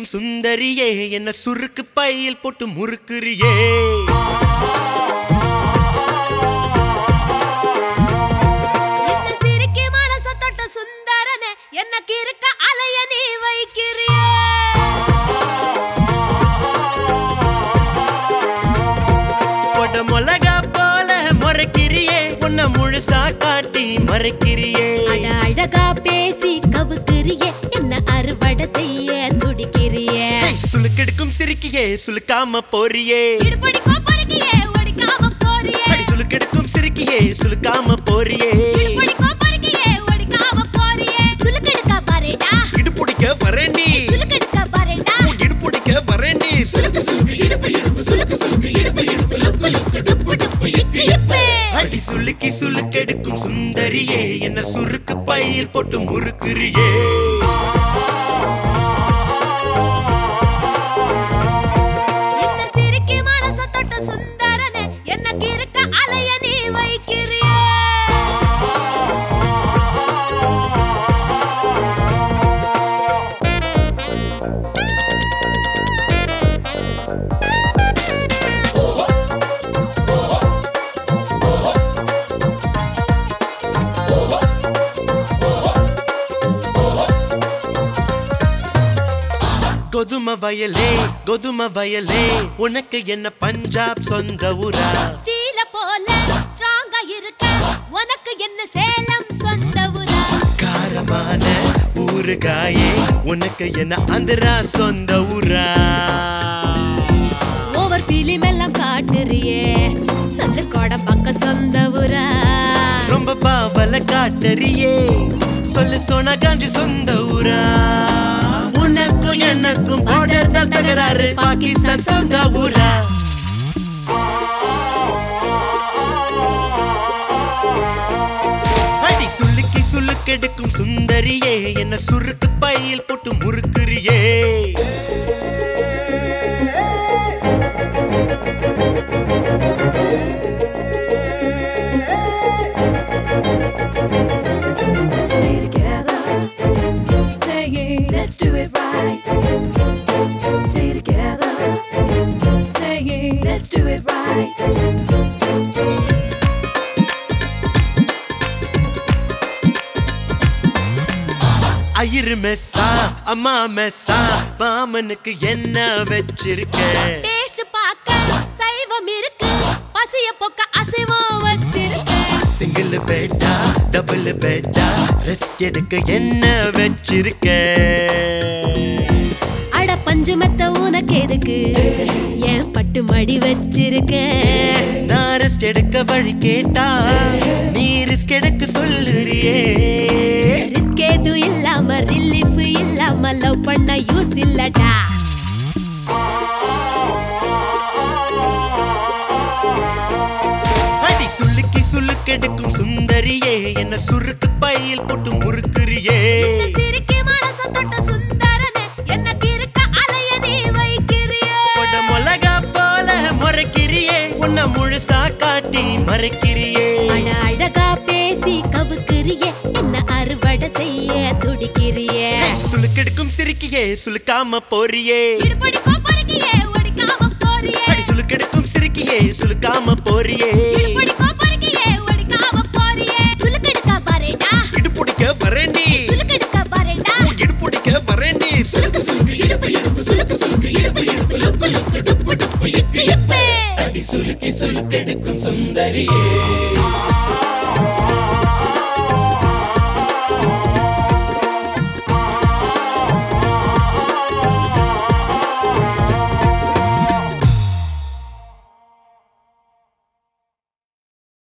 சுலுக்கெடுக்கும் சுந்தரியே என்ன சுருக்கு பையில் போட்டு முறுக்குறியே இந்த சிரிக்கி மனச தொட்ட சுந்தரனே எனக்கு இருக்க அலைய நீ வைக்கிறியே கொட மிளகா போல முறைக்கிறியே உன்னை முழுசா காட்டி மறைக்கிறியே அட அழகா பேசி கவுக்கிறியே என்ன அறுவடை செய்ய துடிக்கிறியே ஏய், சுலுக்கெடுக்கும் சிரிக்கியே சுலுக்காம போறியே இடுபடிக்கோ பொறுக்கியே ஒடிக்காம போறியே அடி சுலுக்கெடுக்கும் சிரிக்கியே சுலுக்காம போறியே இடுபடிக்கோ பொறுக்கியே ஒடிக்காம போறியே சுலுக்கெடுக்க பாருடா இடுப்புடிக்க வரேண்டி சுலுக்கெடுக்க பாருடா இடுப்புடிக்க வரேண்டி சுலுக்கு சுலுக்கு இடுப்பு இடுப்பு சுலுக்கு சுலுக்கு இடுப்பு இடுப்பு லுக்கு லுக்கு டுப்பு டுப்பு இக்கு இப்பு. அடி சுலுக்கி சுலுக்கெடுக்கும் சுந்தரியே என்ன சுருக்கு பையில் போட்டு முறுக்குறியே இந்த சிரிக்கி மனச தொட்ட சுந்தரனே எனக்கு இருக்க அலைய நீ வைக்கிறியே கொதும வயலே கொதும வயலே உனக்கு என்ன பஞ்சாப் சொந்த ஊரா ஸ்டீல போல ஸ்ட்ராங்கா இருக்க உனக்கு என்ன சேலம் சொந்த ஊரா காரமான ஊறுகாயே உனக்கு என்ன ஆந்திரா சொந்த ஊரா ஓவர் ஃபிலிம் எல்லாம் காட்டுறியே சந்து கோடம் பக்க சொந்த ஊரா ரொம்ப பாவல காட்டறியே சொல்லு சோனா காஞ்சி சொந்த ஊரா உனக்கும் எனக்கும் border தான் தகராறு பாகிஸ்தான் சொந்த ஊரா அடி சுளுக்கி சுளுக்கெடுக்கும் சுந்தரியே என்ன சுருக்கு பையில் போட்டு முறுக்குறியே Stay together, saying let's do it right. Stay together, saying let's do it right. ஐயரு மெஸ்ஸா அம்மா மெஸ்ஸா மாமனுக்கு என்ன வச்சிருக்க டேஸ்ட் பார்க்க சைவம் இருக்கு பசிய போக்க அசைவம் வச்சிருக்கு single batta double batta rest எடுக்க என்ன வச்சிருக்க அட பஞ்சு மெத்த உனக்கு எதுக்கு ஏன் பட்டு மடி வச்சிருக்க நான் ரெஸ்ட் எடுக்க வழி கேட்டா நீ ரிஸ்க் எடுக்க சொல்லுறியே ரிஸ்க் எதுவும் இல்லாம ரிலீஃப் இல்லாம லவ் பண்ண யூஸ் இல்லடா அடி சுளுக்கி சுளுக்கெடுக்கும் சுந்தரியே என்ன சுருக்கு பையில் போட்டு முறுக்குறியே இந்த சிரிக்கி மனச தொட்ட சுந்தரனே எனக்கு இருக்க அலைய நீ வைக்கிறியே கொட மிளகா போல முறைக்கிறியே உன்னை முழுசா காட்டி மறைக்கிறியே அட அழகா பேசி கவுக்கிறியே என்ன அறுவடை செய்ய துடிக்கிறியே ஏய், சுளுக்கெடுக்கும் சிரிக்கியே சுளுக்காம போறியே இடுபடிக்கோ பொறுக்கியே ஒடிக்காம போறியே அடி சுளுக்கெடுக்கும் சிரிக்கியே சுளுக்காம போறியே இடுபடிக்கோ பொறுக்கியே ஒடிக்காம போறியே சுலுக்கெடுக்க பாருடா இடுப்புடிக்க வரேண்டி சுலுக்கெடுக்க பாருடா இடுப்புடிக்க வரேண்டி சுளுக்கு சுளுக்கு இடுப்பு இடுப்பு சுளுக்கு சுளுக்கு இடுப்பு இடுப்பு லுக்கு லுக்கு டுப்பு டுப்பு இக்கு இப்பு. அடி சுளுக்கி சுளுக்கெடுக்கும் சுந்தரியே